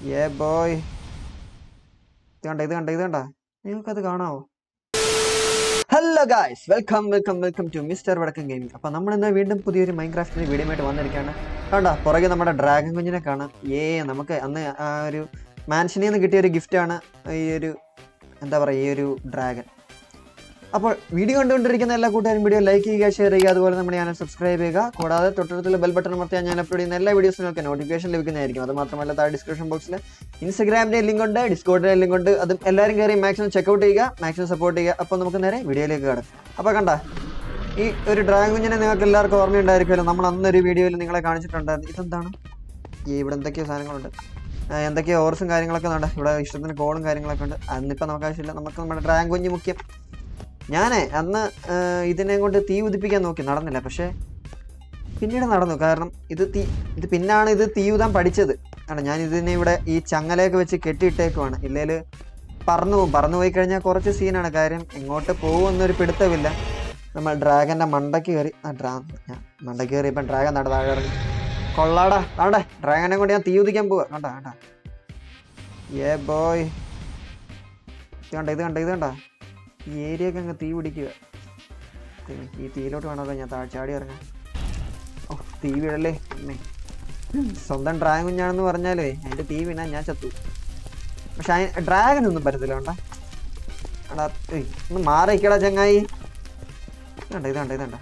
ഏ ബോയ് ഇത് കണ്ട ഇത് കണ്ട ഇത് കണ്ട നിങ്ങൾക്കത് കാണാവോ hello guys welcome welcome welcome to mister Vadakkan gaming അപ്പോൾ നമ്മൾ ഇന്ന് വീണ്ടും പുതിയൊരു മൈൻക്രാഫ്റ്റിന്റെ വീഡിയോ ആയിട്ട് വന്നിരിക്കുകയാണ് കണ്ടോ പുറകെ നമ്മുടെ ഡ്രാഗൺ കുഞ്ഞിനെ കാണാം ഏ നമുക്ക് അന്ന് ആ ഒരു മാൻഷനിൽ നിന്ന് കിട്ടിയ ഒരു ഗിഫ്റ്റാണ് ഈ ഒരു എന്താ പറയുക ഈ ഒരു ഡ്രാഗൺ അപ്പോൾ വീഡിയോ കണ്ടുകൊണ്ടിരിക്കുന്ന എല്ലാ കൂട്ടുകാരും വീഡിയോ ലൈക്ക് ചെയ്യുക ഷെയർ ചെയ്യുക അതുപോലെ നമ്മുടെ ചാനൽ സബ്സ്ക്രൈബ് ചെയ്യുക കൂടാതെ തൊട്ടടുത്തുള്ള ബെൽ ബട്ടൺ അമർത്തിയാൽ ഞാൻ അപ്ലോഡ് ചെയ്യുന്ന എല്ലാ വീഡിയോസും നിങ്ങൾക്ക് നോട്ടിഫിക്കേഷൻ ലഭിക്കുന്നതായിരിക്കും അത് മാത്രമല്ല താഴെ ഡിസ്ക്രിപ്ഷൻ ബോക്സിൽ ഇൻസ്റ്റാഗ്രാമിന്റെ ലിങ്ക് ഉണ്ട് ഡിസ്കോഡിന്റെ ലിങ്ക് ഉണ്ട് അതും എല്ലാവരും കയറി മാക്സിമം ചെക്കൗട്ട് ചെയ്യുക മാക്സിമം സപ്പോർട്ട് ചെയ്യുക അപ്പോൾ നമുക്ക് നേരെ വീഡിയോയിലേക്ക് കിടക്കാം അപ്പോൾ കണ്ട ഈ ഒരു ഡ്രാഗൺ കുഞ്ഞിനെ നിങ്ങൾക്ക് എല്ലാവർക്കും ഓർമ്മയുണ്ടായിരിക്കുമല്ലോ നമ്മൾ അന്നൊരു വീഡിയോയിൽ നിങ്ങളെ കാണിച്ചിട്ടുണ്ടായിരുന്നു ഇതെന്താണ് ഈ ഇവിടെ എന്തൊക്കെയോ സാധനങ്ങളുണ്ട് ആ, എന്തൊക്കെയോ ഓർസും കാര്യങ്ങളൊക്കെ ഉണ്ട് ഇവിടെ ഇഷ്ടത്തിന് കോളും കാര്യങ്ങളൊക്കെ ഉണ്ട് അന്നിപ്പോൾ നമുക്ക് ആവശ്യമില്ല നമുക്ക് നമ്മുടെ ഡ്രാഗൺ കുഞ്ഞ് മുഖ്യം ഞാനേ അന്ന് ആ, ഇതിനെ കൊണ്ട് തീ ഉദിപ്പിക്കാൻ നോക്കി നടന്നില്ല പക്ഷേ പിന്നീട് നടന്നു കാരണം ഇത് തീ ഇത് പിന്നാണ് ഇത് തീ ഊതാൻ പഠിച്ചത് കാരണം ഞാൻ ഇതിനെ ഇവിടെ ഈ ചങ്ങലയൊക്കെ വെച്ച് കെട്ടിയിട്ടേക്കുവാണ് ഇല്ലേൽ പറന്നു പോകും പറന്നു പോയി കഴിഞ്ഞാൽ കുറച്ച് സീനാണ് കാര്യം എങ്ങോട്ട് പോകുമെന്നൊരു പിടുത്തമില്ല നമ്മൾ ഡ്രാഗന്റെ മണ്ടയ്ക്ക് കയറി ആ ഡ്രാ ഞാൻ മണ്ടയ്ക്ക് കയറി ഇപ്പം ഡ്രാഗൻ നട താഴെ ഇറങ്ങി കൊള്ളാടാ താണ്ടേ ഡ്രാഗനെ കൊണ്ട് ഞാൻ തീ ഉദിക്കാൻ പോവാ കണ്ടാ കണ്ടാ ഏ ബോയ് ഇത് കണ്ട ഇത് കണ്ട ഇത് കണ്ട ഈ ഏരിയയൊക്കെ അങ്ങ് തീ പിടിക്കുക ദൈവമേ, ഈ തീയിലോട്ട് വേണമല്ലോ ഞാൻ താഴെ ചാടി ഇറങ്ങാൻ ഓ തീ വീഴല്ലേ അമ്മേ. സ്വന്തം ഡ്രാഗൺ കുഞ്ഞാണെന്ന് പറഞ്ഞാലേ അതിന്റെ തീ വീണാൽ ഞാൻ ചത്തു പക്ഷെ ഡ്രാഗൻ ഒന്നും പറ്റത്തില്ല വേണ്ട എടാ ഏയ്, ഒന്ന് മാറിക്കടാ ചങ്ങായി ഇതണ്ട ഇതണ്ട ഇതണ്ട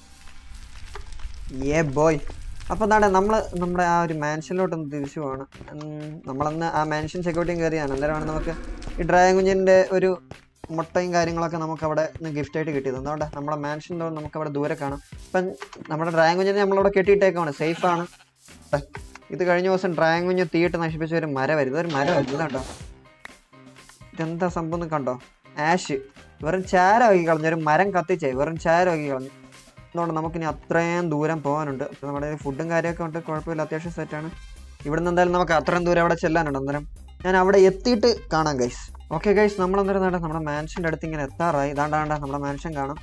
ഏ ബോയ് അപ്പോൾ എന്താണ് നമ്മൾ നമ്മുടെ ആ ഒരു മാൻഷനിലോട്ടൊന്ന് തിരിച്ചു പോകണം ഉം, നമ്മളന്ന് ആ മാൻഷൻ ചെക്കൗട്ടിയും കയറിയാണ് അന്നേരമാണ് നമുക്ക് ഈ ഡ്രാഗൺ കുഞ്ഞിൻ്റെ ഒരു മുട്ടയും കാര്യങ്ങളൊക്കെ നമുക്ക് അവിടെ നിന്ന് ഗിഫ്റ്റ് ആയിട്ട് കിട്ടിയത് എന്തുകൊണ്ട് നമ്മുടെ മാൻഷൻ്റെ നമുക്ക് അവിടെ ദൂരെ കാണാം ഇപ്പം നമ്മുടെ ഡ്രാഗൺ കുഞ്ഞിനെ നമ്മളവിടെ കെട്ടിയിട്ടേക്കാണ് സേഫാണ് ഇത് കഴിഞ്ഞ ദിവസം ഡ്രാഗൺ കുഞ്ഞ് തീയിട്ട് നശിപ്പിച്ച ഒരു മരമായിരുന്നു ഇതൊരു മരമായിരുന്നു ഇതുണ്ടോ ഇതെന്താ സംഭവം എന്ന് കണ്ടോ ആഷ് വെറും ചാരമാക്കി കളഞ്ഞു ഒരു മരം കത്തിച്ചേ വെറും ചാരമാക്കി കളഞ്ഞു അതുകൊണ്ട് നമുക്കിനി അത്രയും ദൂരം പോകാനുണ്ട് അപ്പോൾ നമ്മുടെ കയ്യിൽ ഫുഡും കാര്യമൊക്കെ ഉണ്ട് കുഴപ്പമില്ല അത്യാവശ്യം സെറ്റാണ് ഇവിടുന്ന് എന്തായാലും നമുക്ക് അത്രയും ദൂരം അവിടെ ചെല്ലാനുണ്ട് അന്നേരം ഞാൻ അവിടെ എത്തിയിട്ട് കാണാം ഗൈസ് ഓക്കെ ഗൈസ് നമ്മളന്നേരം വേണ്ട നമ്മുടെ മാൻഷൻ്റെ അടുത്ത് ഇങ്ങനെ എത്താറായി ഇതാണ്ടാണ്ട നമ്മുടെ മാൻഷൻ കാണാം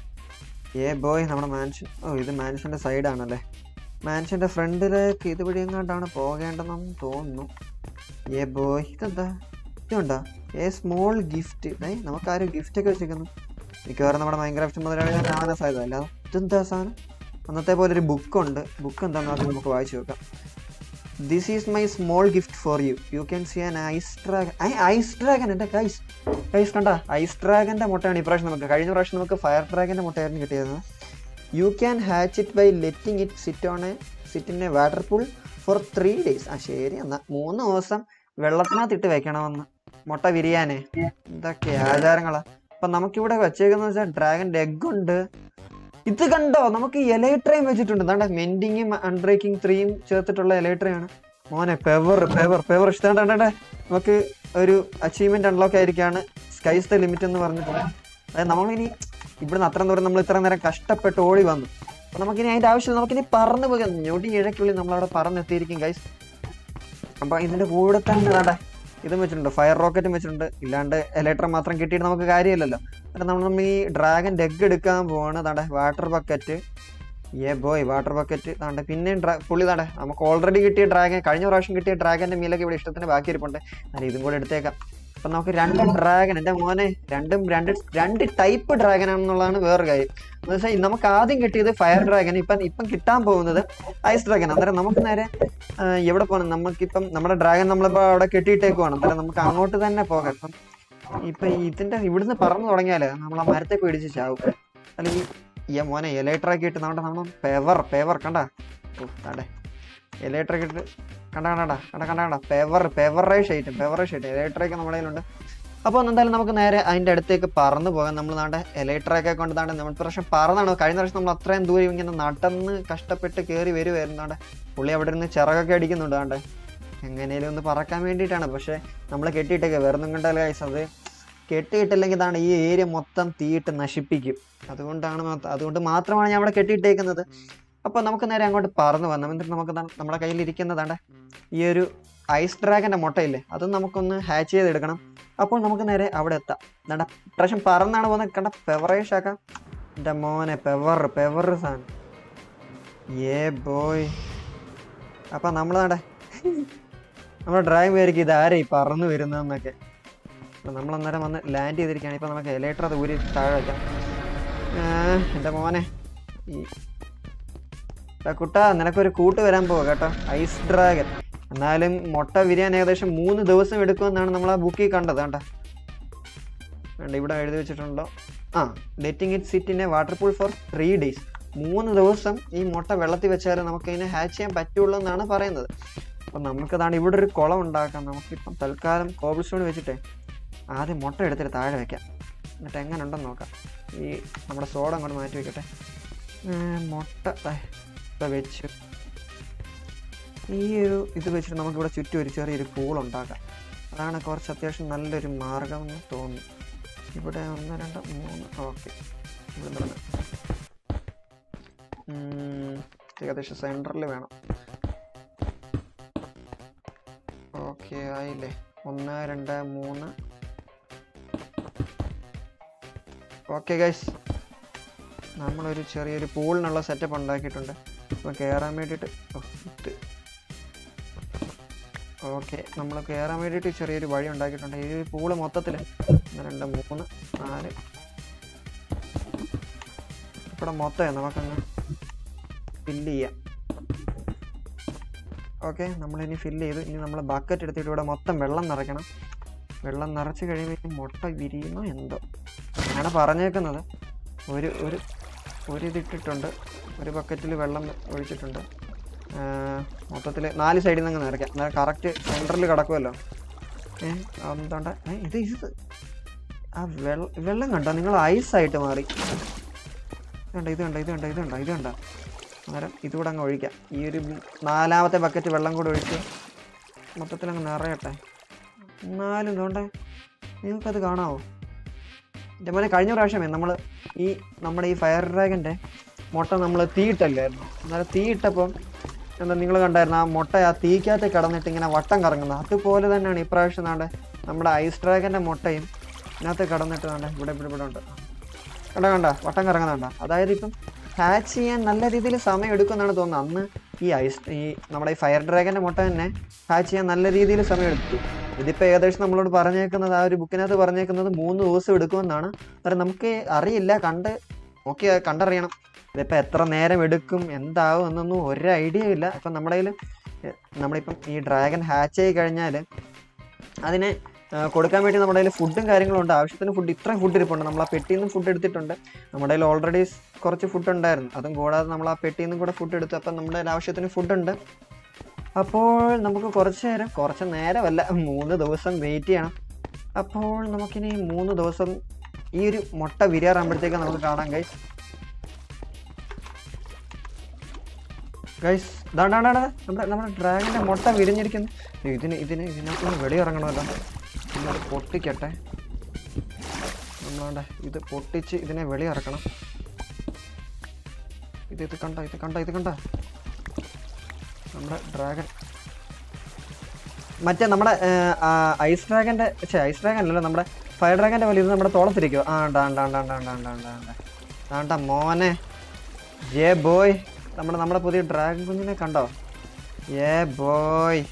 ഏ ബോയ് നമ്മുടെ മാൻഷൻ ഓ ഇത് മാൻഷൻ്റെ സൈഡാണല്ലേ മാൻഷൻ്റെ ഫ്രണ്ടിലേക്ക് ഇതുവഴി എങ്ങാണ്ടാണ് പോകേണ്ടതെന്ന് തോന്നുന്നു ഏ ബോയ് ഇതെന്താ ഇതുണ്ടോ ഏ സ്മോൾ ഗിഫ്റ്റ് ഏ നമുക്കാരും ഗിഫ്റ്റ് ഒക്കെ വെച്ചിരിക്കുന്നു മിക്കവാറും നമ്മുടെ മൈൻക്രാഫ്റ്റ് മുതലാളി കാണാൻ സാധ്യത അല്ല ഇതെന്താ സാധനം അന്നത്തെ പോലെ ഒരു ബുക്കുണ്ട് ബുക്ക് എന്താണെന്ന് ആദ്യം നമുക്ക് വായിച്ചു നോക്കാം this is my small gift for you you can see an ice dragon ice dragon എൻ്റെ കൈസ് കൈസ് കണ്ട ഐസ് ഡ്രാഗൻ്റെ മുട്ടയാണ് ഇപ്രാവശ്യം നമുക്ക് കഴിഞ്ഞ പ്രാവശ്യം നമുക്ക് ഫയർ ഡ്രാഗൻ്റെ മുട്ടയായിരുന്നു കിട്ടിയത് you can hatch it by letting it sit on a sit in a water pool for three days ആ ശരി എന്നാ മൂന്ന് ദിവസം വെള്ളത്തിനകത്ത് ഇട്ട് വെക്കണമെന്ന് മുട്ട വിരിയാനേ ഇതൊക്കെ ആചാരങ്ങളാ അപ്പൊ നമുക്കിവിടെ വെച്ചേക്കുന്ന വെച്ചാൽ ഡ്രാഗൻ്റെ എഗ് ഉണ്ട് ഇത് കണ്ടോ നമുക്ക് എലൈട്രയും വെച്ചിട്ടുണ്ട് എന്താണ്ട് മെൻഡിങ്ങും അൺബ്രേക്കിംഗ് ത്രീയും ചേർത്തിട്ടുള്ള എലൈട്രയാണ് മോനെ പെവർ പെവർ പെവർ ഇഷ്ടണ്ടേ നമുക്ക് ഒരു അച്ചീവ്മെന്റ് അൺലോക്ക് ആയിരിക്കാണ് സ്കൈസ് ദ ലിമിറ്റ് എന്ന് പറഞ്ഞിട്ടുണ്ട് അതായത് നമ്മളിനി ഇവിടുന്ന് അത്ര ദൂരം നമ്മൾ ഇത്ര നേരം കഷ്ടപ്പെട്ട് ഓടി വന്നു അപ്പൊ നമുക്കിനി അതിന്റെ ആവശ്യമില്ല നമുക്കിനി പറന്ന് പോകാം ഞൊടി ഇഴയ്ക്കുള്ളിൽ നമ്മളവിടെ പറന്നെത്തിയിരിക്കും ഗൈസ് അപ്പൊ ഇതിന്റെ കൂടെ തന്നെ വേണ്ട ഇതും വെച്ചിട്ടുണ്ട് ഫയർ റോക്കറ്റും വെച്ചിട്ടുണ്ട് ഇല്ലാണ്ട് എലക്ട്ര മാത്രം കിട്ടിയിട്ട് നമുക്ക് കാര്യമില്ലല്ലോ അപ്പം നമ്മൾ നമ്മൾ ഈ ഡ്രാഗൻ എഗ് എടുക്കാൻ പോവാണ് താണ്ടെ water bucket a boy water bucket താണ്ടെ പിന്നെയും ഡ്രാ പുള്ളി താണ്ടെ നമുക്ക് ഓൾറെഡി കിട്ടിയ ഡ്രാഗൻ കഴിഞ്ഞ പ്രാവശ്യം കിട്ടിയ ഡ്രാഗന്റെ മീലൊക്കെ ഇവിടെ ഇഷ്ടത്തിന് ബാക്കി ഇരിപ്പുണ്ട് ഞാൻ ഇതും കൂടെ എടുത്തേക്കാം അപ്പം നമുക്ക് രണ്ട് ഡ്രാഗൻ എൻ്റെ മോനെ രണ്ടും രണ്ട് രണ്ട് ടൈപ്പ് ഡ്രാഗൻ ആണെന്നുള്ളതാണ് വേറൊരു കാര്യം എന്ന് വെച്ചാൽ നമുക്ക് ആദ്യം കിട്ടിയത് ഫയർ ഡ്രാഗൻ ഇപ്പം ഇപ്പം കിട്ടാൻ പോകുന്നത് ഐസ് ഡ്രാഗൻ അന്നേരം നമുക്ക് നേരെ ആ, എവിടെ പോകണം നമുക്കിപ്പം നമ്മുടെ ഡ്രാഗൻ നമ്മളിപ്പോൾ അവിടെ കെട്ടിയിട്ടേക്കുവാണ് അന്നേരം നമുക്ക് അങ്ങോട്ട് തന്നെ പോകാം ഇപ്പം ഇപ്പൊ ഇതിന്റെ ഇവിടുന്ന് പറന്നു തുടങ്ങിയാല് നമ്മൾ ആ മരത്തെ പിടിച്ച് ചാവും അല്ലെങ്കിൽ ഈ മോനെ എലൈട്രാക്കി ഇട്ട് നമ്മുടെ നമ്മൾ പെവർ പെവർ കണ്ട കണ്ടേ എലൈട്രാക്കി ഇട്ട് കണ്ട കണ്ട കണ്ട കണ്ട കണ്ട പെവർ പെവറേഷ് ഐറ്റം പെവറേഷ് ഐറ്റം എലൈട്രയൊക്കെ നമ്മുടെ കയ്യിലുണ്ട് അപ്പോൾ എന്തായാലും നമുക്ക് നേരെ അതിൻ്റെ അടുത്തേക്ക് പറന്ന് പോകാം നമ്മൾ നാണ്ടെ എലൈട്രയൊക്കെ കൊണ്ട് താണ്ടെ നമ്മൾ പ്രാവശ്യം പറന്നാണ് കഴിഞ്ഞ പ്രാവശ്യം നമ്മൾ അത്രയും ദൂരം ഇങ്ങനെ നടന്ന് കഷ്ടപ്പെട്ട് കയറി വരുമായിരുന്നു താണ്ടെ പുള്ളി അവിടെ ഇരുന്ന് ചിറകൊക്കെ അടിക്കുന്നുണ്ട് താണ്ടെ എങ്ങനെയും ഒന്ന് പറക്കാൻ വേണ്ടിയിട്ടാണ് പക്ഷേ നമ്മൾ കെട്ടിയിട്ടൊക്കെ വേറെ ഒന്നും കണ്ടല്ല ഗൈസ് അത് കെട്ടിയിട്ടില്ലെങ്കിൽ ഇതാണ് ഈ ഏരിയ മൊത്തം തീയിട്ട് നശിപ്പിക്കും അതുകൊണ്ടാണ് മാത്ര- അതുകൊണ്ട് മാത്രമാണ് ഞാൻ അവിടെ കെട്ടിയിട്ടേക്കുന്നത് അപ്പോൾ നമുക്ക് നേരെ അങ്ങോട്ട് പറന്ന് വന്നു എന്നിട്ട് നമുക്ക് ദാ നമ്മുടെ കയ്യിൽ ഇരിക്കുന്നതാണ് ഈ ഒരു ഐസ് ഡ്രാഗൻ്റെ മുട്ടയില്ലേ അത് നമുക്കൊന്ന് ഹാച്ച് ചെയ്തെടുക്കണം അപ്പോൾ നമുക്ക് നേരെ അവിടെ എത്താം എന്താ പ്രാവശ്യം പറന്നാണ് പോകുന്നത് കണ്ട പെവറേഷ് ആക്കാം എൻ്റെ മോനെ പെവർ പെവർ സാധനം ഏ ബോയ് അപ്പം നമ്മൾ നട നമ്മുടെ ഡ്രൈവ് പേർക്ക് ഇതാരെ ഈ പറന്നു വരുന്നതെന്നൊക്കെ അപ്പം നമ്മൾ അന്നേരം വന്ന് ലാൻഡ് ചെയ്തിരിക്കുകയാണ് ഇപ്പം നമുക്ക് എലേറ്റർ അത് ഊരി താഴെ വയ്ക്കാം ആ, എൻ്റെ മോനെ ഈ എടാ കുട്ടാ നിനക്കൊരു കൂട്ട് വരാൻ പോവാ കേട്ടോ ഐസ് ഡ്രാഗൻ എന്നാലും മുട്ട വിരിയാൻ ഏകദേശം മൂന്ന് ദിവസം എടുക്കുമെന്നാണ് നമ്മൾ ആ ബുക്കിൽ കണ്ടത് കേട്ടോ വേണ്ട ഇവിടെ എഴുതി വെച്ചിട്ടുണ്ടോ ah letting it sit in a water pool for three days മൂന്ന് ദിവസം ഈ മുട്ട വെള്ളത്തിൽ വെച്ചാൽ നമുക്ക് ഇതിനെ ഹാച്ച് ചെയ്യാൻ പറ്റുള്ളൂ എന്നാണ് പറയുന്നത് അപ്പം നമുക്കതാണ് ഇവിടെ ഒരു കുളം ഉണ്ടാക്കാം നമുക്കിപ്പം തൽക്കാലം കോബിൾ സ്റ്റോൺ വെച്ചിട്ടേ ആദ്യം മുട്ട എടുത്തിട്ട് താഴെ വെക്കാം എന്നിട്ട് എങ്ങനെ ഉണ്ടെന്ന് നോക്കാം ഈ നമ്മുടെ സോഡ അങ്ങോട്ട് മാറ്റി വെക്കട്ടെ ഏർ, മുട്ട ദേ, ഇപ്പം വെച്ചു ഈ ഒരു ഇത് വെച്ചിട്ട് നമുക്കിവിടെ ചുറ്റും ഒരു ചെറിയൊരു പൂൾ ഉണ്ടാക്കാം അതാണ് കുറച്ച് അത്യാവശ്യം നല്ലൊരു മാർഗം എന്ന് തോന്നുന്നു ഇവിടെ ഒന്ന് രണ്ട് മൂന്ന് ഓക്കെ ഇവിടെ തുടങ്ങാം ഉം, ഏകദേശം സെൻറ്ററിൽ വേണം ഓക്കെ ആയില്ലേ ഒന്ന് രണ്ട് മൂന്ന് ഓക്കെ ഗൈസ് നമ്മളൊരു ചെറിയൊരു പൂളിനുള്ള സെറ്റപ്പ് ഉണ്ടാക്കിയിട്ടുണ്ട് അപ്പോൾ കയറാൻ വേണ്ടിയിട്ട് ഓ, ഇത് ഓക്കെ നമ്മൾ കയറാൻ വേണ്ടിയിട്ട് ചെറിയൊരു വഴി ഉണ്ടാക്കിയിട്ടുണ്ട് ഈ ഒരു പൂള് മൊത്തത്തിൽ ഒന്ന് രണ്ട് മൂന്ന് നാല് ഇവിടെ മൊത്തമേ നമുക്കങ്ങ് ഫില്ല് ചെയ്യാം ഓക്കെ നമ്മളിനി ഫില്ല് ചെയ്തു ഇനി നമ്മൾ ബക്കറ്റ് എടുത്തിട്ട് ഇവിടെ മൊത്തം വെള്ളം നിറയ്ക്കണം വെള്ളം നിറച്ച് കഴിയുമ്പോൾ മുട്ട വിരിയുമോ എന്തോ അങ്ങനെ പറഞ്ഞേക്കുന്നത് ഒരു ഒരു ഒരു ഇതിട്ടിട്ടുണ്ട് ഒരു ബക്കറ്റിൽ വെള്ളം ഒഴിച്ചിട്ടുണ്ട് മൊത്തത്തിൽ നാല് സൈഡിൽ നിന്ന് നിറയ്ക്കാം എന്നാൽ കറക്റ്റ് സെൻറ്ററിൽ കിടക്കുമല്ലോ ഏ എന്തുകൊണ്ട് ഏ ഇത് ഇത് ആ വെള്ളം വെള്ളം കണ്ടോ നിങ്ങൾ ഐസായിട്ട് മാറി കണ്ട ഇത് കണ്ട ഇത് കണ്ട ഇത് കണ്ട ഇത് കണ്ട അന്നേരം ഇതുകൂടെ അങ്ങ് ഒഴിക്കാം ഈ ഒരു നാലാമത്തെ ബക്കറ്റ് വെള്ളം കൂടെ ഒഴിച്ച് മൊത്തത്തിൽ അങ്ങ് നിറയട്ടെ എന്നാലും ഇതുകൊണ്ടേ നിങ്ങൾക്കത് കാണാവോ എൻ്റെ മോനെ കഴിഞ്ഞ പ്രാവശ്യമേ നമ്മൾ ഈ നമ്മുടെ ഈ ഫയർ ഡ്രാഗൻ്റെ മുട്ട നമ്മൾ തീയിട്ടല്ലായിരുന്നു അന്നേരം തീയിട്ടപ്പം എന്താ നിങ്ങൾ കണ്ടായിരുന്നു ആ മുട്ട ആ തീക്കകത്ത് കിടന്നിട്ട് ഇങ്ങനെ വട്ടം കറങ്ങുന്നത് അതുപോലെ തന്നെയാണ് ഇപ്രാവശ്യം നാണ്ടെ നമ്മുടെ ഐസ് ഡ്രാഗൻ്റെ മുട്ടയും ഇതിനകത്ത് കിടന്നിട്ട് നാണ്ടെ ഇവിടെ ഇവിടെ ഇവിടെ ഉണ്ട് കണ്ട കണ്ട വട്ടം കറങ്ങുന്നുണ്ട അതായത് ഇപ്പം ഹാച്ച് ചെയ്യാൻ നല്ല രീതിയിൽ സമയം എടുക്കുമെന്നാണ് തോന്നുന്നത് അന്ന് ഈ ഐസ് ഈ നമ്മുടെ ഈ ഫയർ ഡ്രാഗൻ്റെ മുട്ട തന്നെ ഹാച്ച് ചെയ്യാൻ നല്ല രീതിയിൽ സമയം എടുത്തു ഇതിപ്പോൾ ഏകദേശം നമ്മളോട് പറഞ്ഞേക്കുന്നത് ആ ഒരു ബുക്കിനകത്ത് പറഞ്ഞേക്കുന്നത് മൂന്ന് ദിവസം എടുക്കുമെന്നാണ് കാരണം നമുക്ക് അറിയില്ല കണ്ട് നോക്കി കണ്ടറിയണം ഇതിപ്പോൾ എത്ര നേരം എടുക്കും എന്താവും എന്നൊന്നും ഒരു ഐഡിയ ഇല്ല ഇപ്പം നമ്മുടെ കയ്യിൽ നമ്മളിപ്പം ഈ ഡ്രാഗൺ ഹാച്ച് ആയി കഴിഞ്ഞാൽ അതിനെ ആ, കൊടുക്കാൻ വേണ്ടി നമ്മുടെ കയ്യിൽ ഫുഡും കാര്യങ്ങളും ഉണ്ട് ആവശ്യത്തിന് ഫുഡ് ഇത്രയും ഫുഡ് ഇരിപ്പുണ്ട് നമ്മൾ ആ പെട്ടിയിൽ നിന്നും ഫുഡ് എടുത്തിട്ടുണ്ട് നമ്മുടെ കയ്യിൽ ഓൾറെഡി കുറച്ച് ഫുഡ് ഉണ്ടായിരുന്നു അതും കൂടാതെ നമ്മൾ ആ പെട്ടിയിൽ നിന്നും കൂടെ ഫുഡ് എടുത്തു അപ്പം നമ്മുടെ കയ്യിൽ ആവശ്യത്തിന് ഫുഡ് ഉണ്ട് അപ്പോൾ നമുക്ക് കുറച്ച് നേരം കുറച്ച് നേരമല്ല മൂന്ന് ദിവസം വെയിറ്റ് ചെയ്യണം അപ്പോൾ നമുക്കിനി മൂന്ന് ദിവസം ഈ ഒരു മുട്ട വിരിയാറാകുമ്പോഴത്തേക്ക് നമുക്ക് കാണാം ഗൈസ് ഗൈസ് ദാണ്ടാണ്ടാ നമ്മുടെ നമ്മുടെ ഡ്രാഗൻ്റെ മുട്ട വിരിഞ്ഞിരിക്കുന്നു ഇതിന് ഇതിന് ഇതിനകത്തുനിന്ന് വെളിയിറങ്ങണമല്ലോ നമ്മൾ പൊട്ടിക്കട്ടെ നമ്മളാണ്ട് ഇത് പൊട്ടിച്ച് ഇതിനെ വെളിയിറക്കണം ഇത് ഇത് കണ്ട ഇത് കണ്ട ഇത് കണ്ട നമ്മുടെ ഡ്രാഗൺ മറ്റേ നമ്മുടെ ഐസ് ഡ്രാഗൻ്റെ ഛേ ഐസ് ഡ്രാഗൻ അല്ലല്ലോ നമ്മുടെ ഫയർ ഡ്രാഗൻ്റെ പോലെ ഇത് നമ്മുടെ തോളത്തിരിക്കുമോ ആ ഉണ്ടാ ഉണ്ടാ ഉണ്ടാ ഉണ്ടാ ഉണ്ടാ ഉണ്ടാ ഉണ്ടാ ആണ്ട മോനെ ഏ ബോയ് നമ്മുടെ നമ്മുടെ പുതിയ ഡ്രാഗൺ കുഞ്ഞിനെ കണ്ടോ ഏ ബോയ്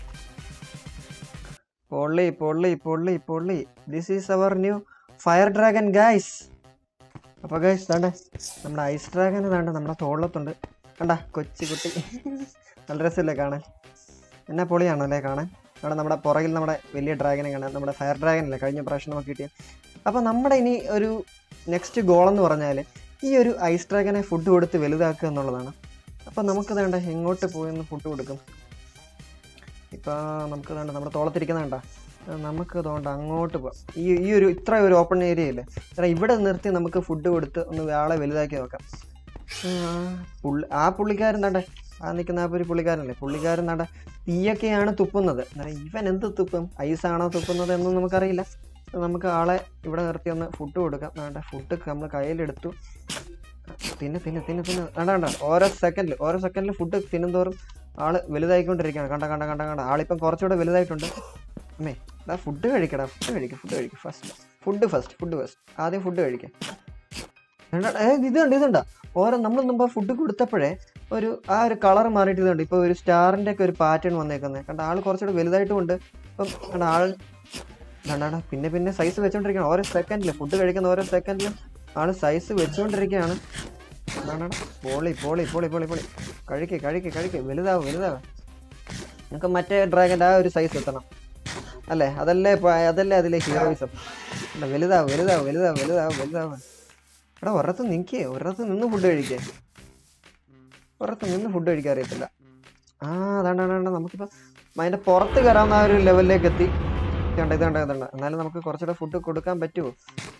പൊള്ളി പൊള്ളി പൊള്ളി പൊള്ളി this is our new fire dragon guys അപ്പോൾ ഗൈസ് താണ്ടെ നമ്മുടെ ഐസ് ഡ്രാഗൺ താണ്ട് നമ്മുടെ തോളത്തുണ്ട് കണ്ട കൊച്ചു കുട്ടി നല്ല രസമല്ലേ കാണാൻ എന്നാ പൊളിയാണോ അല്ലേ കാണാൻ അവിടെ നമ്മുടെ പുറകിൽ നമ്മുടെ വലിയ ഡ്രാഗനെ കാണാൻ നമ്മുടെ ഫയർ ഡ്രാഗൻ അല്ലേ കഴിഞ്ഞ പ്രാവശ്യം നമുക്ക് കിട്ടിയ അപ്പോൾ നമ്മുടെ ഇനി ഒരു നെക്സ്റ്റ് ഗോൾ എന്ന് പറഞ്ഞാൽ ഈ ഒരു ഐസ് ഡ്രാഗനെ ഫുഡ് കൊടുത്ത് വലുതാക്കുക എന്നുള്ളതാണ് അപ്പോൾ നമുക്ക് വേണ്ട എങ്ങോട്ട് പോയെന്ന് ഫുഡ് കൊടുക്കും ഇപ്പോൾ നമുക്ക് വേണ്ട നമ്മുടെ തോളത്തിരിക്കുന്ന വേണ്ട നമുക്ക് അതുകൊണ്ട് അങ്ങോട്ട് പോകാം ഈ ഈ ഒരു ഇത്ര ഒരു ഓപ്പൺ ഏരിയ ഇല്ലേ കാരണം ഇവിടെ നിർത്തി നമുക്ക് ഫുഡ് കൊടുത്ത് ഒന്ന് ആളെ വലുതാക്കി നോക്കാം ആ, പുള്ളി ആ പുള്ളിക്കാരൻ താണ്ടെ ആ നിൽക്കുന്ന ആ ഒരു പുള്ളിക്കാരനല്ലേ പുള്ളിക്കാരൻ താണ്ടെ തീയൊക്കെയാണ് തുപ്പുന്നത് അന്നേരം ഇവൻ എന്ത് തുപ്പും ഐസാണോ തുപ്പുന്നത് എന്നൊന്നും നമുക്കറിയില്ല അപ്പോൾ നമുക്ക് ആളെ ഇവിടെ നിർത്തി ഒന്ന് ഫുഡ് കൊടുക്കാം വേണ്ട ഫുഡ് നമ്മൾ കയ്യിലെടുത്തു തിന്ന് തിന്ന് തിന്ന് തിന്ന് വേണ്ട വേണ്ട ഓരോ സെക്കൻഡിൽ ഓരോ സെക്കൻഡിൽ ഫുഡ് തിന്നുന്തോറും ആള് വലുതായിക്കൊണ്ടിരിക്കുകയാണ് കണ്ട കണ്ട കണ്ട കണ്ട ആളിപ്പം കുറച്ചുകൂടെ വലുതായിട്ടുണ്ട് അമ്മേ എടാ ഫുഡ് കഴിക്കടാ ഫുഡ് കഴിക്കുക ഫുഡ് കഴിക്കുക first food first food first ആദ്യം ഫുഡ് കഴിക്കാം വേണ്ട, ഏ, ഇത് കണ്ട് ഇതുണ്ട ഓരോ നമ്മൾ മുമ്പ് ഫുഡ് കൊടുത്തപ്പോഴേ ഒരു ആ ഒരു കളർ മാറിയിട്ട് ഇതുണ്ട് ഇപ്പോൾ ഒരു സ്റ്റാറിൻ്റെ ഒക്കെ ഒരു പാറ്റേൺ വന്നേക്കുന്നത് കണ്ട ആൾ കുറച്ചുകൂടെ വലുതായിട്ടും ഉണ്ട് ഇപ്പം കണ്ട ആൾ കണ്ടാടാ പിന്നെ പിന്നെ സൈസ് വെച്ചോണ്ടിരിക്കുകയാണ് ഓരോ സെക്കൻഡിൽ ഫുഡ് കഴിക്കുന്ന ഓരോ സെക്കൻഡിലും ആൾ സൈസ് വെച്ചുകൊണ്ടിരിക്കുകയാണ് അതാണ് പോളി പോളി പോളി പോളി പോളി കഴിക്ക് കഴിക്ക് കഴിക്ക് വലുതാവും വലുതാവും നമുക്ക് മറ്റേ ഡ്രാഗൻ്റെ ആ ഒരു സൈസ് എത്തണം അല്ലേ അതല്ലേ പ- അതല്ലേ അതിലെ ഹീറോയിസം അല്ല വലുതാവും വലുതാവും വലുതാവും വലുതാവും വലുതാവും എടാ ഒരിടത്ത് നിൽക്കേ ഒരിടത്ത് നിന്ന് ഫുഡ് കഴിക്കേ ഒരിടത്ത് നിന്ന് ഫുഡ് കഴിക്കാൻ അറിയത്തില്ല ആ അതാണ്ട് അതാണ്ട് നമുക്കിപ്പോൾ അതിൻ്റെ പുറത്ത് കയറാവുന്ന ആ ഒരു ലെവലിലേക്ക് എത്തി ഇതുണ്ട് ഇതുണ്ട് ഇതുണ്ട് എന്നാലും നമുക്ക് കുറച്ചുകൂടെ ഫുഡ് കൊടുക്കാൻ പറ്റുമോ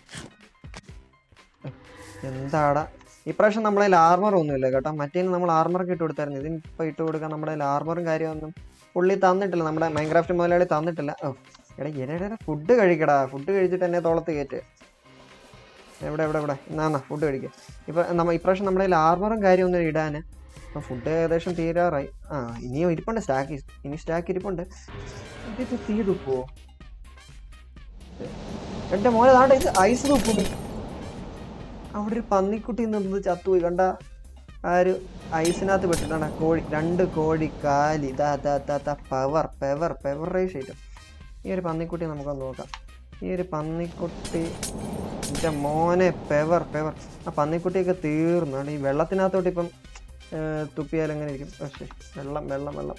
എന്താടാ ഇപ്രാവശ്യം നമ്മളെ ആർമർ ഒന്നുമില്ല കേട്ടോ മറ്റേന് നമ്മൾ ആർമറൊക്കെ ഇട്ട് കൊടുത്തായിരുന്നു ഇതിനിപ്പോൾ ഇട്ട് കൊടുക്കാൻ നമ്മുടെ ആർമറും കാര്യമൊന്നും പുള്ളി തന്നിട്ടില്ല നമ്മുടെ മൈൻക്രാഫ്റ്റ് മുതലാളി തന്നിട്ടില്ല ഓ എടാ എടാ ഫുഡ് കഴിക്കടാ ഫുഡ് കഴിച്ചിട്ട് എന്നെ തോളത്ത് കയറ്റ് എവിടെ എവിടെ എവിടെ എന്നാ ഫുഡ് കഴിക്കുക ഇപ്പം നമ്മ ഇപ്രാവശ്യം നമ്മുടെ കയ്യിൽ ആർമറും കാര്യമൊന്നും ഇടാൻ അപ്പം ഫുഡ് ഏകദേശം തീരാറായി ആ ഇനിയും ഇരിപ്പുണ്ട് സ്റ്റാക്ക് ഇനി സ്റ്റാക്ക് ഇരിപ്പുണ്ട് ഇതിപ്പോൾ തീ തുപ്പോ എൻ്റെ മോനെ താണ്ട ഇത് ഐസ് തുപ്പും അവിടെ ഒരു പന്നിക്കുട്ടി നിന്ന് ചത്തുപോയി കണ്ട ആ ഒരു ഐസിനകത്ത് പെട്ടിട്ടാണ് കോഴി രണ്ട് കോഴി കാലി ഇതാ താ താ താ പവർ പെവർ പെവറേഷ് ഐറ്റം ഈ ഒരു പന്നിക്കുട്ടി നമുക്കൊന്ന് നോക്കാം ഈ ഒരു പന്നിക്കുട്ടി എൻ്റെ മോനെ പെവർ പെവർ ആ പന്നിക്കുട്ടിയൊക്കെ തീർന്നു അവിടെ ഈ വെള്ളത്തിനകത്തോട്ട് ഇപ്പം ഏർ, തുപ്പിയാൽ എങ്ങനെ ഇരിക്കും പക്ഷേ വെള്ളം വെള്ളം വെള്ളം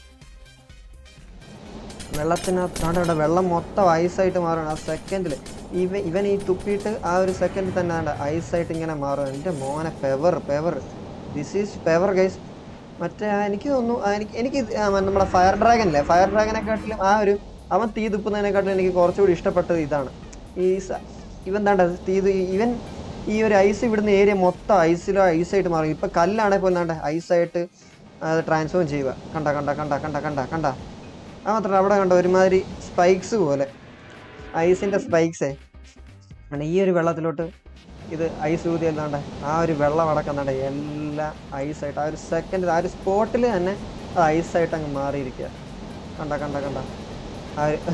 വെള്ളത്തിനകത്താണ് ഇവിടെ വെള്ളം മൊത്തം ഐസായിട്ട് മാറുകയാണ് ആ സെക്കൻഡിൽ ഇവ ഇവൻ ഈ തുപ്പിയിട്ട് ആ ഒരു സെക്കൻഡിൽ തന്നെ ആണ്ട് ഐസായിട്ട് ഇങ്ങനെ മാറും എൻ്റെ മോനെ fever fever this is fever guys മറ്റേ ആ എനിക്ക് തോന്നുന്നു ആ എനിക്ക് എനിക്ക് ഇത് ആ നമ്മുടെ ഫയർ ഡ്രാഗൻ അല്ലേ ഫയർ ഡ്രാഗനെക്കാട്ടിലും ആ ഒരു അവൻ തീ തുപ്പുന്നതിനെക്കാട്ടിലും എനിക്ക് കുറച്ചുകൂടി ഇഷ്ടപ്പെട്ടത് ഇതാണ് ഈ സ- ഇവൻ താണ്ട തീ തു- ഇവൻ ഈ ഒരു ഐസ് ഇവിടുന്ന് ഏരിയ മൊത്തം ഐസിലോ ഐസായിട്ട് മാറും ഇപ്പം കല്ലാണെങ്കിൽ പോലും താണ്ട ഐസായിട്ട് അത് ട്രാൻസ്ഫോം ചെയ്യുക കണ്ട കണ്ട കണ്ട കണ്ട കണ്ട കണ്ട ആ മാത്രമല്ല അവിടെ കണ്ട ഒരുമാതിരി സ്പൈക്സ് പോലെ ഐസിൻ്റെ സ്പൈക്സേ ആണ് ഈ ഒരു വെള്ളത്തിലോട്ട് ഇത് ഐസ് ഊതി എന്താണ്ട് ആ ഒരു വെള്ളം അടക്കുന്നുണ്ട് എല്ലാം ഐസായിട്ട് ആ ഒരു സെക്കൻഡ് ആ ഒരു സ്പോട്ടിൽ തന്നെ അത് ഐസായിട്ട് അങ്ങ് മാറിയിരിക്കുക കണ്ട കണ്ട കണ്ട ആ ഒരു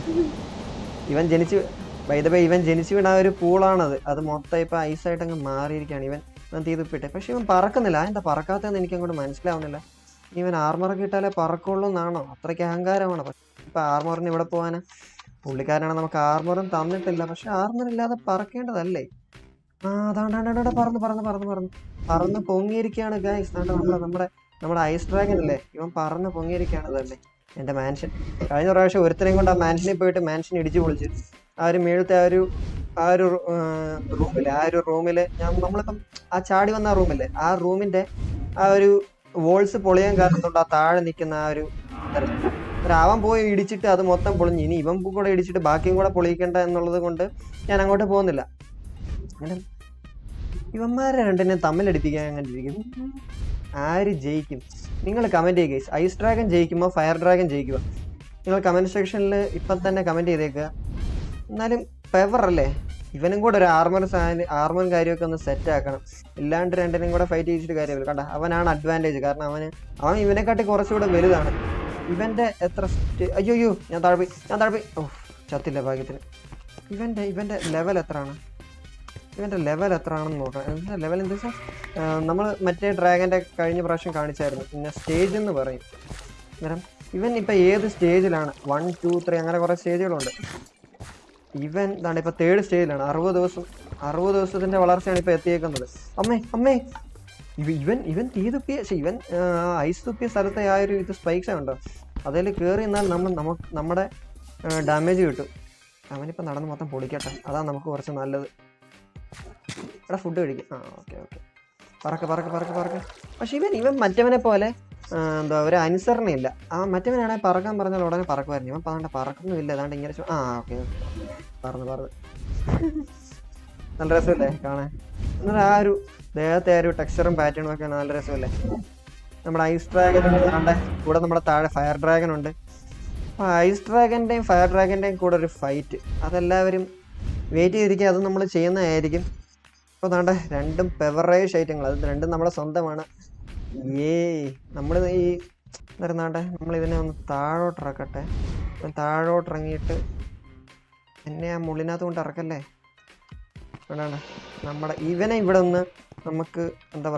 ഇവൻ ജനിച്ച് വൈദവ ഇവൻ ജനിച്ചു വീണ ആ ഒരു പൂളാണത് അത് മൊത്തം ഇപ്പം ഐസായിട്ട് അങ്ങ് മാറിയിരിക്കുകയാണ് ഇവൻ ഇവൻ തീതുപ്പിട്ടെ പക്ഷെ ഇവൻ പറക്കുന്നില്ല എന്താ പറക്കാത്തതെന്ന് എനിക്ക് അങ്ങോട്ട് മനസ്സിലാവുന്നില്ല ഇവൻ ആർമറൊക്കെ ഇട്ടാലേ പറക്കുള്ളൂ എന്നാണോ അത്രയ്ക്ക് അഹങ്കാരമാണ് പക്ഷെ ഇപ്പം ആർമറിന് ഇവിടെ പോകാൻ പുള്ളിക്കാരനാണ് നമുക്ക് ആർമറും തന്നിട്ടില്ല പക്ഷെ ആർമർ ഇല്ലാതെ പറക്കേണ്ടതല്ലേ ആ അതാണ്ടാണ്ടാ പറന്ന് പറന്ന് പറന്ന് പറന്ന് പറന്ന് പൊങ്ങിയിരിക്കുകയാണ് ഗൈസ് നമ്മുടെ നമ്മുടെ നമ്മുടെ ഐസ് ഡ്രാഗൻ അല്ലേ ഇവൻ പറന്ന് പൊങ്ങിയിരിക്കുകയാണ് അതല്ലേ എൻ്റെ മാൻഷൻ കഴിഞ്ഞ പ്രാവശ്യം ഒരുത്തരെയും കൊണ്ട് ആ മാൻഷനിൽ പോയിട്ട് മാൻഷൻ ഇടിച്ചു പൊളിച്ച് ആ ഒരു മേളത്തെ ആ ഒരു ആ ഒരു റൂമില് ആ ഒരു റൂമില് ഞാൻ നമ്മളിപ്പം ആ ചാടി വന്ന റൂമില്ലേ ആ റൂമിന്റെ ആ ഒരു വോൾസ് പൊളിയാൻ കാരണം കൊണ്ട് ആ താഴെ നിൽക്കുന്ന ആ ഒരു ഇതല്ലേ. ഒരു അവൻ പോയി ഇടിച്ചിട്ട് അത് മൊത്തം പൊളിഞ്ഞു ഇനി ഇവൻ കൂടെ ഇടിച്ചിട്ട് ബാക്കിയും കൂടെ പൊളിക്കണ്ട എന്നുള്ളത് കൊണ്ട് ഞാൻ അങ്ങോട്ട് പോകുന്നില്ല അങ്ങനെ ഇവന്മാരെ രണ്ടിനെ തമ്മിലടിപ്പിക്കാൻ അങ്ങനെ ഇരിക്കും ആര് ജയിക്കും നിങ്ങൾ കമൻറ്റ് ചെയ്യുക guys. ഐസ് ഡ്രാഗൺ ജയിക്കുമോ ഫയർ ഡ്രാഗൺ ജയിക്കുമോ നിങ്ങൾ കമൻറ്റ് സെക്ഷനിൽ ഇപ്പം തന്നെ കമൻറ്റ് ചെയ്തേക്കുക എന്നാലും പെവർ അല്ലേ ഇവനും കൂടെ ഒരു ആർമർ ആർമറും കാര്യമൊക്കെ ഒന്ന് സെറ്റ് ആക്കണം ഇല്ലാണ്ട് രണ്ടിനും കൂടെ ഫൈറ്റ് ചെയ്തിട്ട് കാര്യമില്ല കണ്ട അവനാണ് അഡ്വാൻറ്റേജ് കാരണം അവന് അവൻ ഇവനെക്കാട്ടി കുറച്ചുകൂടെ വലുതാണ് ഇവന്റെ എത്ര സ്റ്റേ- അയ്യോ അയ്യോ ഞാൻ താഴെ പോയി ഞാൻ താഴെ പോയി ഓ ചത്തില്ല ഭാഗ്യത്തിന് ഇവന്റെ ഇവന്റെ ലെവൽ എത്രയാണ് ഇവന്റെ ലെവൽ എത്ര ആണെന്ന് നോക്കണം എന്താ ലെവൽ എന്താ വെച്ചാൽ നമ്മൾ മറ്റേ ഡ്രാഗന്റെ കഴിഞ്ഞ പ്രാവശ്യം കാണിച്ചായിരുന്നു പിന്നെ സ്റ്റേജ് എന്ന് പറയും അന്നേരം ഇവൻ ഇപ്പം ഏത് സ്റ്റേജിലാണ് വൺ ടു ത്രീ അങ്ങനെ കുറേ സ്റ്റേജുകളുണ്ട് ഇവൻ എന്താണ് ഇപ്പം തേർഡ് സ്റ്റേജിലാണ് അറുപത് ദിവസം അറുപത് ദിവസത്തിന്റെ വളർച്ചയാണ് ഇപ്പം എത്തിയേക്കുന്നത് അമ്മേ അമ്മേ ഇവ ഇവൻ ഇവൻ തീ തുപ്പിയ ശ്ശെ, ഇവൻ ആ, ഐസ് തുപ്പിയ സ്ഥലത്തെ ആ ഒരു ഇത് സ്പൈക്സ് ഉണ്ടോ അതിൽ കയറി എന്നാൽ നമ്മൾ നമുക്ക് നമ്മുടെ ഡാമേജ് കിട്ടും അവനിപ്പോൾ നടന്ന് മൊത്തം പൊളിക്കട്ടെ അതാണ് നമുക്ക് കുറച്ച് നല്ലത് എടാ ഫുഡ് കഴിക്കും ആ ഓക്കെ ഓക്കെ പറക്ക പറക്ക പറക്ക പറക്ക പക്ഷെ ഇവൻ ഇവൻ മറ്റവനെ പോലെ ആ, എന്താ ഒരു അനുസരണയില്ല ആ മറ്റവനാണെങ്കിൽ പറക്കാൻ പറഞ്ഞാൽ ഉടനെ പറക്കുമായിരുന്നു ഇവൻ പറഞ്ഞ പറക്കുന്നില്ല ഏതാണ്ട് ഇങ്ങനെ ചു- ആ ഓക്കെ പറന്ന് പറന്ന് നല്ല രസമല്ലേ കാണാൻ എന്നിട്ട് ആ ഒരു ദേഹത്തെ ആ ഒരു ടെക്സ്ചറും പാറ്റേണും ഒക്കെ നല്ല രസമല്ലേ നമ്മുടെ ഐസ് ഡ്രാഗൻ ഉണ്ട് കൂടെ നമ്മുടെ താഴെ ഫയർ ഡ്രാഗൻ ഉണ്ട് അപ്പോൾ ഐസ് ഡ്രാഗൻ്റെയും ഫയർ ഡ്രാഗൻ്റെയും കൂടെ ഒരു ഫൈറ്റ് അതെല്ലാവരും വെയിറ്റ് ചെയ്തിരിക്കുക അത് നമ്മൾ ചെയ്യുന്നതായിരിക്കും അപ്പോൾ താണ്ട രണ്ടും പെവറേജ് ഐറ്റങ്ങൾ അത് രണ്ടും നമ്മുടെ സ്വന്തമാണ് ഏ നമ്മൾ ഈ എന്തായിരുന്നാട്ടെ നമ്മൾ ഇതിനെ ഒന്ന് താഴോട്ട് ഇറക്കട്ടെ ഒന്ന് താഴോട്ട് ഇറങ്ങിയിട്ട് എന്നെ ആ മുള്ളിനകത്ത് കൊണ്ട് ഇറക്കല്ലേ വേണ്ടാണ്ട നമ്മുടെ ഇവനെ ഇവിടെ ഒന്ന് നമുക്ക് എന്താ പറയുക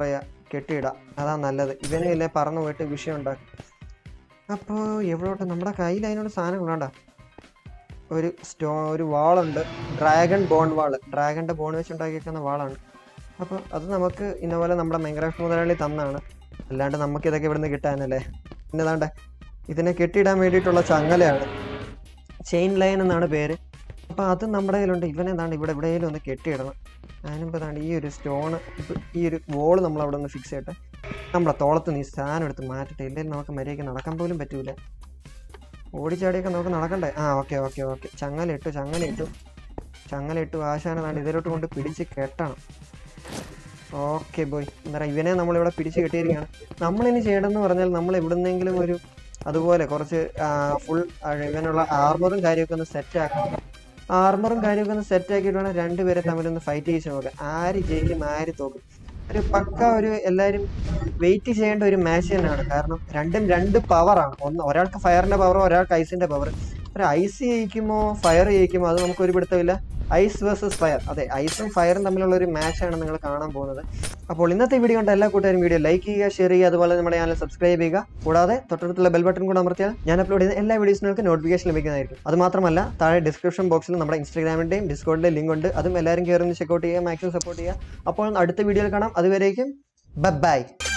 കെട്ടിയിടാം അതാ നല്ലത് ഇവനെ ഇല്ലേ പറന്നു പോയിട്ട് വിഷയം ഉണ്ടാക്കും അപ്പോൾ എവിടോട്ട് നമ്മുടെ കയ്യിൽ അതിനോട് സാധനം കൊണ്ടാ ഒരു സ്റ്റോ ഒരു വാളുണ്ട് ഡ്രാഗൺ ബോൺ വാള് ഡ്രാഗണിൻ്റെ ബോൺ വെച്ച് ഉണ്ടാക്കിയേക്കുന്ന വാളാണ് അപ്പോൾ അത് നമുക്ക് ഇന്നപോലെ നമ്മുടെ മൈൻക്രാഫ്റ്റ് മുതലാളി തന്നാണ് അല്ലാണ്ട് നമുക്ക് ഇതൊക്കെ ഇവിടുന്ന് കിട്ടാനല്ലേ പിന്നെ ദാണ്ടെ ഇതിനെ കെട്ടിയിടാൻ വേണ്ടിയിട്ടുള്ള ചങ്ങലയാണ് ചെയിൻ ലൈൻ എന്നാണ് പേര് അപ്പോൾ അത് നമ്മുടെ കയ്യിലുണ്ട് ഇവനെ ദാണ്ട് ഇവിടെ എവിടെയെങ്കിലും ഒന്ന് കെട്ടിയിടണം അതിനുമ്പോൾ ദാണ്ട് ഈ ഒരു സ്റ്റോണ് ഈ ഒരു വോള് നമ്മൾ അവിടെ ഒന്ന് ഫിക്സ് ചെയ്യട്ടെ നമ്മളെ തോളത്ത് നീ സാധനം എടുത്ത് മാറ്റട്ടെ ഇല്ലെങ്കിൽ നമുക്ക് മര്യാദയ്ക്ക് നടക്കാൻ പോലും പറ്റൂല ഓടിച്ചാടിയൊക്കെ നമുക്ക് നടക്കണ്ടേ ആ ഓക്കെ ഓക്കെ ഓക്കെ ചങ്ങല ഇട്ടു ചങ്ങല ഇട്ടു ചങ്ങല ഇട്ടു ആശാന ദാണ്ട് ഇതിലോട്ട് കൊണ്ട് പിടിച്ച് കെട്ടണം ഓക്കെ ബോയ് എന്താ ഇവനെ നമ്മളിവിടെ പിടിച്ച് കെട്ടിയിരിക്കുകയാണ് നമ്മളിനി ചെയ്യണമെന്ന് പറഞ്ഞാൽ നമ്മൾ എവിടുന്നെങ്കിലും ഒരു അതുപോലെ കുറച്ച് ഫുൾ ഇവനുള്ള ആർമറും കാര്യമൊക്കെ ഒന്ന് സെറ്റ് ആക്കണം ആർമറും കാര്യമൊക്കെ ഒന്ന് സെറ്റ് ആക്കിയിട്ട് വേണം രണ്ടുപേരെ തമ്മിലൊന്ന് ഫൈറ്റ് ചെയ്ത് നോക്കാം ആര് ജയിക്കും ആര് തോക്കും ഒരു പക്ക ഒരു എല്ലാവരും വെയിറ്റ് ചെയ്യേണ്ട ഒരു മാച്ച് തന്നെയാണ് കാരണം രണ്ടും രണ്ട് പവറാണ് ഒന്ന് ഒരാൾക്ക് ഫയറിന്റെ പവർ ഒരാൾക്ക് ഐസിന്റെ പവർ ഒരു ഐസ് ജയിക്കുമോ ഫയർ ജയിക്കുമോ അത് നമുക്ക് ഒരു പിടുത്തമില്ല ഐസ് വേഴ്സസ് ഫയർ അതെ ഐസും ഫയറും തമ്മിലുള്ള ഒരു മാച്ചാണ് നിങ്ങൾ കാണാൻ പോകുന്നത് അപ്പോൾ ഇന്നത്തെ വീഡിയോ കണ്ട എല്ലാ കൂട്ടുകാരും വീഡിയോ ലൈക്ക് ചെയ്യുക ഷെയർ ചെയ്യുക അതുപോലെ നമ്മുടെ ചാനൽ സബ്സ്ക്രൈബ് ചെയ്യുക കൂടാതെ തൊട്ടടുത്തുള്ള ബെൽ ബട്ടൺ കൂടെ അമർത്തിയാൽ ഞാൻ അപ്ലോഡ് ചെയ്യുന്ന എല്ലാ വീഡിയോസിനും നിങ്ങൾക്ക് നോട്ടിഫിക്കേഷൻ ലഭിക്കുന്നതായിരിക്കും അത് മാത്രമല്ല താഴെ ഡിസ്ക്രിപ്ഷൻ ബോക്സിൽ നമ്മുടെ ഇൻസ്റ്റാഗ്രാമിന്റെയും ഡിസ്കോഡിന്റെ ലിങ്ക് ഉണ്ട് അതും എല്ലാവരും കയറി ചെക്കൗട്ട് ചെയ്യുക മാക്സിമം സപ്പോർട്ട് ചെയ്യുക അപ്പോൾ അടുത്ത വീഡിയോയിൽ കാണാം അതുവരേക്കും ബൈ